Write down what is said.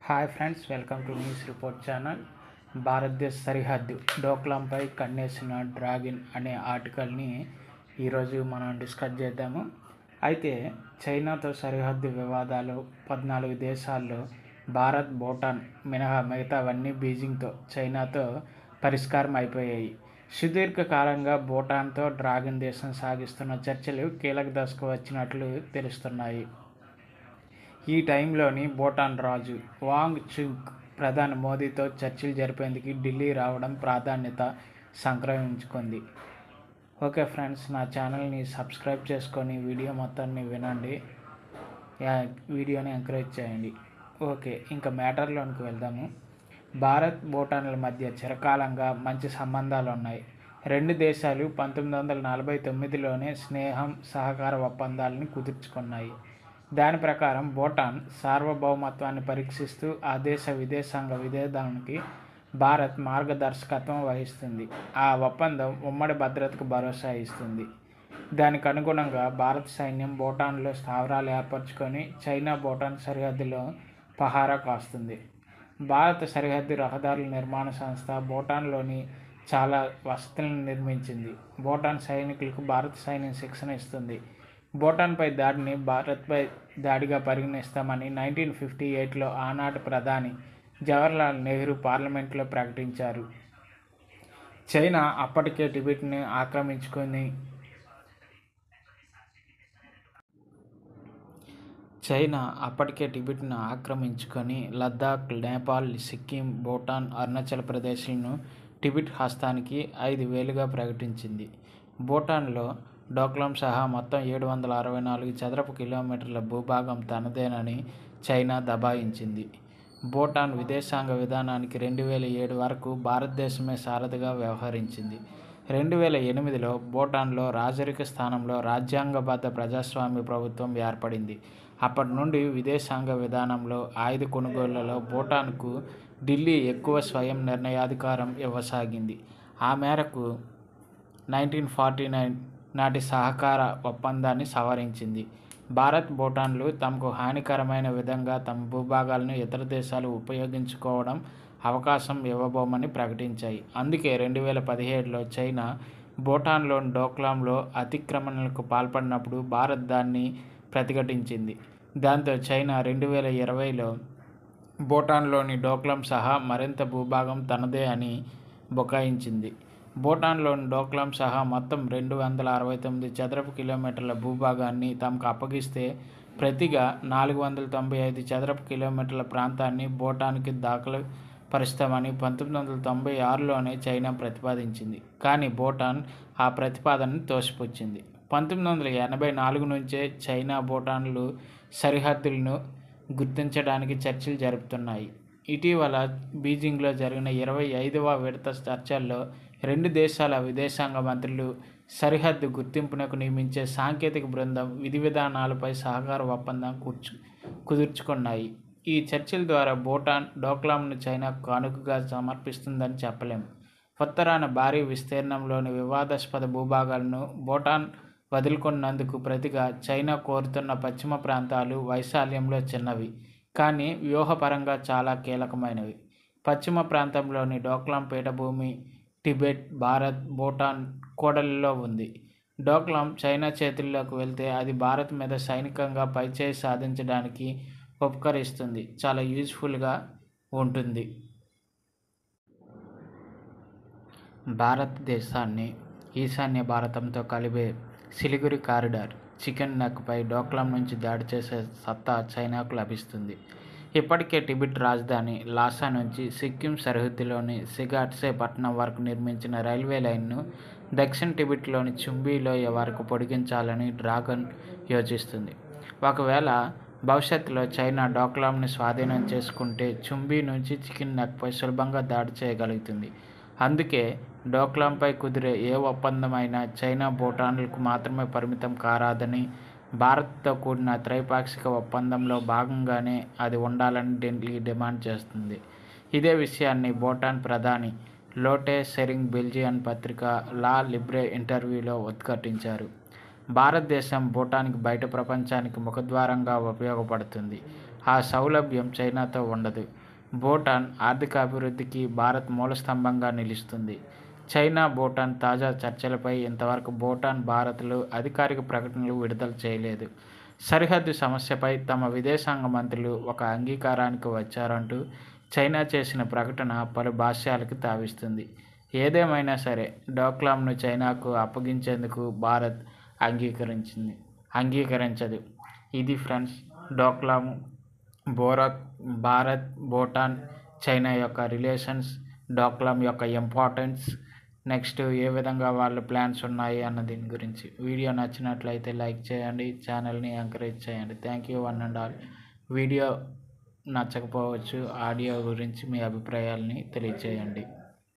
hi friends welcome to news report channel భారతదేశ సరిహద్దు డోక్లాంపై కన్నేసిన dragon అనే ఆర్టికల్ని ఈరోజు మనం డిస్కస్ చేద్దాము అయితే చైనాతో సరిహద్దు వివాదాలు పద్నాలుగు దేశాల్లో భారత్ భూటాన్ మినహా మిగతావన్నీ బీజింగ్తో చైనాతో పరిష్కారం అయిపోయాయి సుదీర్ఘకాలంగా భూటాన్తో డ్రాగన్ దేశం సాగిస్తున్న చర్చలు కీలక దశకు వచ్చినట్లు తెలుస్తున్నాయి ఈ టైంలోని భూటాన్ రాజు వాంగ్ చుంగ్ ప్రధాని మోదీతో చర్చలు జరిపేందుకు ఢిల్లీ రావడం ప్రాధాన్యత సంక్రమించుకుంది ఓకే ఫ్రెండ్స్ నా ఛానల్ని సబ్స్క్రైబ్ చేసుకొని వీడియో మొత్తాన్ని వినండి యా- వీడియోని ఎంకరేజ్ చేయండి ఓకే ఇంకా మ్యాటర్లోనికి వెళ్దాము భారత్ భూటాన్ల మధ్య చిరకాలంగా మంచి సంబంధాలు ఉన్నాయి రెండు దేశాలు పంతొమ్మిది వందల నలభై తొమ్మిదిలోనే స్నేహం సహకార ఒప్పందాలను కుదుర్చుకున్నాయి దాని ప్రకారం భూటాన్ సార్వభౌమత్వాన్ని పరీక్షిస్తూ ఆ దేశ విదేశాంగ విధానానికి భారత్ మార్గదర్శకత్వం వహిస్తుంది ఆ ఒప్పందం ఉమ్మడి భద్రతకు భరోసా ఇస్తుంది దానికి అనుగుణంగా భారత సైన్యం భూటాన్లో స్థావరాలు ఏర్పరచుకొని చైనా భూటాన్ సరిహద్దులో పహారా కాస్తుంది భారత సరిహద్దు రహదారుల నిర్మాణ సంస్థ భూటాన్లోని చాలా వసతులను నిర్మించింది భూటాన్ సైనికులకు భారత సైన్యం శిక్షణ ఇస్తుంది భూటాన్పై దాడిని భారత్పై దాడిగా పరిగణిస్తామని నైన్టీన్ ఫిఫ్టీ ఎయిట్లో ఆనాటి ప్రధాని జవహర్లాల్ నెహ్రూ పార్లమెంట్లో ప్రకటించారు చైనా అప్పటికే టిబెట్ని ఆక్రమించుకొని చైనా అప్పటికే టిబెట్ను ఆక్రమించుకొని లద్దాఖ్ నేపాల్ సిక్కిం భూటాన్ అరుణాచల్ ప్రదేశ్లను టిబెట్ హస్తానికి ఐదు వేలుగా ప్రకటించింది భూటాన్లో డోక్లాం సహా మొత్తం ఏడు వందల అరవై నాలుగు చదరపు కిలోమీటర్ల భూభాగం తనదేనని చైనా దబాయించింది భూటాన్ విదేశాంగ విధానానికి రెండు వేల ఏడు వరకు భారతదేశమే సారథిగా వ్యవహరించింది రెండు వేల ఎనిమిదిలో భూటాన్లో రాజరిక స్థానంలో రాజ్యాంగబద్ధ ప్రజాస్వామ్య ప్రభుత్వం ఏర్పడింది అప్పటి నుండి విదేశాంగ విధానంలో ఆయుధ కొనుగోళ్లలో భూటాన్కు ఢిల్లీ ఎక్కువ స్వయం నిర్ణయాధికారం ఇవ్వసాగింది ఆ మేరకు నైన్టీన్ ఫార్టీ నైన్ నాటి సహకార ఒప్పందాన్ని సవరించింది భారత్ భూటాన్లు తమకు హానికరమైన విధంగా తమ భూభాగాలను ఇతర దేశాలు ఉపయోగించుకోవడం అవకాశం ఇవ్వబోమని ప్రకటించాయి అందుకే రెండు వేల పదిహేడులో చైనా భూటాన్లోని డోక్లాంలో అతిక్రమణలకు పాల్పడినప్పుడు భారత్ దాన్ని ప్రతిఘటించింది దాంతో చైనా రెండు వేల ఇరవైలో భూటాన్లోని డోక్లాం సహా మరింత భూభాగం తనదే అని బుకాయించింది భూటాన్లోని డోక్లాం సహా మొత్తం రెండు వందల అరవై తొమ్మిది చదరపు కిలోమీటర్ల భూభాగాన్ని తమకు అప్పగిస్తే ప్రతిగా నాలుగు వందల తొంభై ఐదు చదరపు కిలోమీటర్ల ప్రాంతాన్ని భూటాన్కి దాఖలు పరుస్తామని పంతొమ్మిది వందల తొంభై ఆరులోనే చైనా ప్రతిపాదించింది కానీ భూటాన్ ఆ ప్రతిపాదనను తోసిపుచ్చింది పంతొమ్మిది వందల ఎనభై నాలుగు నుంచే చైనా భూటాన్లు సరిహద్దులను గుర్తించడానికి చర్చలు జరుపుతున్నాయి ఇటీవల బీజింగ్లో జరిగిన ఇరవై ఐదవ విడత చర్చల్లో రెండు దేశాల విదేశాంగ మంత్రులు సరిహద్దు గుర్తింపునకు నియమించే సాంకేతిక బృందం విధి విధానాలపై సహకార ఒప్పందం కూర్చు కుదుర్చుకున్నాయి ఈ చర్చల ద్వారా భూటాన్ డోక్లాంను చైనాకు కానుకగా సమర్పిస్తుందని చెప్పలేం ఉత్తరాన భారీ విస్తీర్ణంలోని వివాదాస్పద భూభాగాలను భూటాన్ వదులుకున్నందుకు ప్రతిగా చైనా కోరుతున్న పశ్చిమ ప్రాంతాలు వైశాల్యంలో చిన్నవి కానీ వ్యూహపరంగా చాలా కీలకమైనవి పశ్చిమ ప్రాంతంలోని డోక్లాం పీఠభూమి టిబెట్ భారత్ భూటాన్ కూడలిలో ఉంది డోక్లాం చైనా చేతుల్లోకి వెళ్తే అది భారత్ మీద సైనికంగా పైచేయి సాధించడానికి ఉపకరిస్తుంది చాలా యూజ్ఫుల్గా ఉంటుంది భారతదేశాన్ని ఈశాన్య భారతంతో కలిపే సిలిగురి కారిడార్ చికెన్ నెక్పై డోక్లాం నుంచి దాడి చేసే సత్తా చైనాకు లభిస్తుంది ఇప్పటికే టిబెట్ రాజధాని లాసా నుంచి సిక్కిం సరిహద్దులోని సిగాట్సే పట్టణం వరకు నిర్మించిన రైల్వే లైన్ను దక్షిణ టిబెట్లోని చుంబీలోయ వరకు పొడిగించాలని డ్రాగన్ యోచిస్తుంది ఒకవేళ భవిష్యత్తులో చైనా డోక్లాంని స్వాధీనం చేసుకుంటే చుంబీ నుంచి చికెన్ నెక్పై సులభంగా దాడి చేయగలుగుతుంది అందుకే డోక్లాంపై కుదిరే ఏ ఒప్పందమైనా చైనా భూటాన్లకు మాత్రమే పరిమితం కారాదని భారత్తో కూడిన త్రైపాక్షిక ఒప్పందంలో భాగంగానే అది ఉండాలని ఢిల్లీ డిమాండ్ చేస్తుంది ఇదే విషయాన్ని భూటాన్ ప్రధాని లోటే సెరింగ్ బెల్జియన్ పత్రిక లా లిబ్రే ఇంటర్వ్యూలో ఉద్ఘాటించారు భారతదేశం భూటాన్కి బయట ప్రపంచానికి ముఖద్వారంగా ఉపయోగపడుతుంది ఆ సౌలభ్యం చైనాతో ఉండదు భూటాన్ ఆర్థిక అభివృద్ధికి భారత్ మూలస్తంభంగా నిలుస్తుంది చైనా భూటాన్ తాజా చర్చలపై ఇంతవరకు భూటాన్ భారత్లు అధికారిక ప్రకటనలు విడుదల చేయలేదు సరిహద్దు సమస్యపై తమ విదేశాంగ మంత్రులు ఒక అంగీకారానికి వచ్చారంటూ చైనా చేసిన ప్రకటన పలు భాష్యాలకు తావిస్తుంది ఏదేమైనా సరే డోక్లాంను చైనాకు అప్పగించేందుకు భారత్ అంగీకరించింది అంగీకరించదు ఇది ఫ్రెండ్స్ డోక్లాం బోరత్ భారత్ భూటాన్ చైనా యొక్క రిలేషన్స్ డోక్లాం యొక్క ఇంపార్టెన్స్ నెక్స్ట్ ఏ విధంగా వాళ్ళ ప్లాన్స్ ఉన్నాయి అన్న దీని గురించి వీడియో నచ్చినట్లయితే లైక్ చేయండి ఛానల్ని ఎంకరేజ్ చేయండి thank you one and all video నచ్చకపోవచ్చు ఆడియో గురించి మీ అభిప్రాయాలని తెలియచేయండి